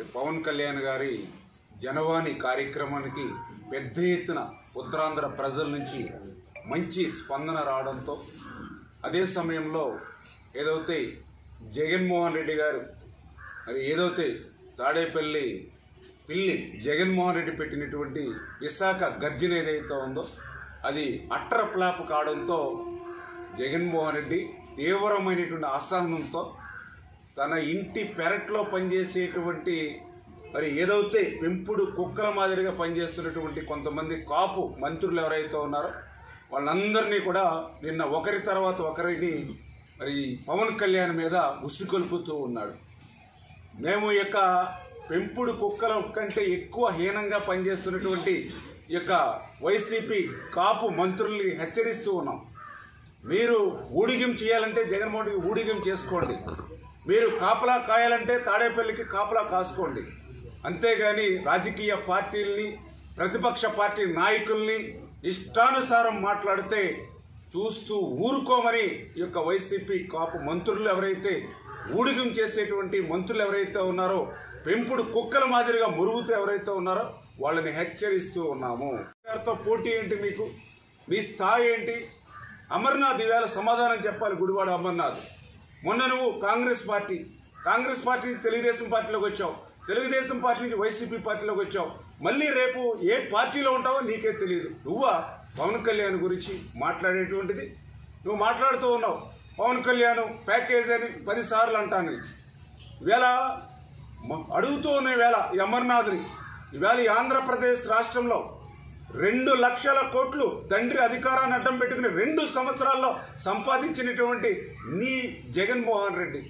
పవన్ కళ్యాణ్ గారి జనవాణి కార్యక్రమానికి పెద్ద ఎత్తున ఉత్తరాంధ్ర ప్రజల నుంచి మంచి స్పందన రావడంతో అదే సమయంలో ఏదైతే జగన్మోహన్ రెడ్డి గారు మరి ఏదైతే తాడేపల్లి పిల్లి జగన్మోహన్ రెడ్డి పెట్టినటువంటి విశాఖ గర్జన ఏదైతే ఉందో అది అట్టర్ ఫ్లాప్ కావడంతో జగన్మోహన్ రెడ్డి తీవ్రమైనటువంటి అసహనంతో తన ఇంటి పెరట్లో పనిచేసేటువంటి మరి ఏదైతే పెంపుడు కుక్కల మాదిరిగా పనిచేస్తున్నటువంటి కొంతమంది కాపు మంత్రులు ఎవరైతే ఉన్నారో వాళ్ళందరినీ కూడా నిన్న ఒకరి తర్వాత ఒకరిని మరి పవన్ కళ్యాణ్ మీద ఉసుకొల్పుతూ ఉన్నాడు మేము ఈ యొక్క పెంపుడు కుక్కల కంటే ఎక్కువ హీనంగా పనిచేస్తున్నటువంటి ఈ యొక్క వైసీపీ కాపు మంత్రుల్ని హెచ్చరిస్తూ ఉన్నాం మీరు ఊడిగం చేయాలంటే జగన్మోహన్ రెడ్డికి ఊడిగం చేసుకోండి మీరు కాపలా కాయాలంటే తాడేపల్లికి కాపలా కాసుకోండి అంతేగాని రాజకీయ పార్టీల్ని ప్రతిపక్ష పార్టీ నాయకుల్ని ఇష్టానుసారం మాట్లాడితే చూస్తూ ఊరుకోమని ఈ యొక్క వైసీపీ కాపు మంత్రులు ఎవరైతే ఊడిగం చేసేటువంటి మంత్రులు ఎవరైతే ఉన్నారో పెంపుడు కుక్కల మాదిరిగా మురుగుతూ ఎవరైతే ఉన్నారో వాళ్ళని హెచ్చరిస్తూ ఉన్నాము గారితో పోటీ ఏంటి మీకు మీ స్థాయి ఏంటి అమర్నాథ్ ఈవేళ సమాధానం చెప్పాలి గుడివాడ అమర్నాథ్ మొన్న నువ్వు కాంగ్రెస్ పార్టీ కాంగ్రెస్ పార్టీ నుంచి తెలుగుదేశం పార్టీలోకి వచ్చావు తెలుగుదేశం పార్టీ నుంచి వైసీపీ పార్టీలోకి వచ్చావు మళ్ళీ రేపు ఏ పార్టీలో ఉంటావో నీకే తెలియదు నువ్వా పవన్ కళ్యాణ్ గురించి మాట్లాడేటువంటిది నువ్వు మాట్లాడుతూ ఉన్నావు పవన్ కళ్యాణ్ ప్యాకేజ్ అని పదిసార్లు అంటాను ఈవేళ మ- అడుగుతూ ఉన్న వేళ ఈ అమర్నాథ్ని ఈవేళ ఈ ఆంధ్రప్రదేశ్ రాష్ట్రంలో రెండు లక్షల కోట్లు తండ్రి అధికారాన్ని అడ్డం పెట్టుకుని రెండు సంవత్సరాల్లో సంపాదించినటువంటి నీ జగన్మోహన్ రెడ్డి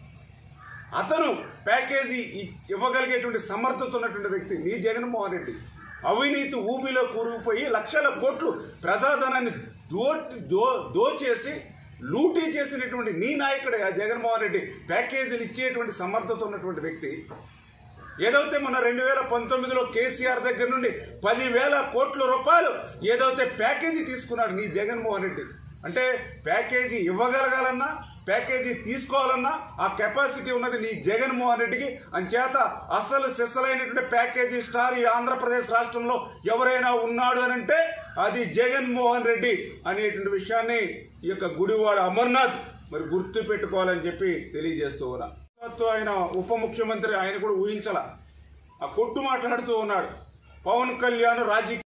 అతను ప్యాకేజీ ఇ- ఇవ్వగలిగేటువంటి సమర్థత ఉన్నటువంటి వ్యక్తి నీ జగన్మోహన్ రెడ్డి అవినీతి ఊబిలో కూరుకుపోయి లక్షల కోట్లు ప్రజాధనాన్ని దో దో దోచేసి లూటీ చేసినటువంటి నీ నాయకుడే ఆ జగన్మోహన్ రెడ్డి ప్యాకేజీలు ఇచ్చేటువంటి సమర్థత ఉన్నటువంటి వ్యక్తి ఏదైతే మన రెండు వేల పంతొమ్మిదిలో కేసీఆర్ దగ్గర నుండి పదివేల కోట్ల రూపాయలు ఏదైతే ప్యాకేజీ తీసుకున్నాడు నీ జగన్మోహన్ రెడ్డి అంటే ప్యాకేజీ ఇవ్వగలగాలన్నా ప్యాకేజీ తీసుకోవాలన్నా ఆ కెపాసిటీ ఉన్నది నీ జగన్మోహన్ రెడ్డికి అంచేత అసలు సిసలైనటువంటి ప్యాకేజీ స్టార్ ఈ ఆంధ్రప్రదేశ్ రాష్ట్రంలో ఎవరైనా ఉన్నాడు అని అంటే అది జగన్మోహన్ రెడ్డి అనేటువంటి విషయాన్ని ఈ యొక్క గుడివాడ అమర్నాథ్ మరి గుర్తు పెట్టుకోవాలని చెప్పి తెలియజేస్తూ ఉన్నా సాక్షాత్తు ఆయన ఉప ముఖ్యమంత్రి ఆయన కూడా ఊహించాల ఆ కొట్టు మాట్లాడుతూ ఉన్నాడు పవన్ కళ్యాణ్ రాజకీయ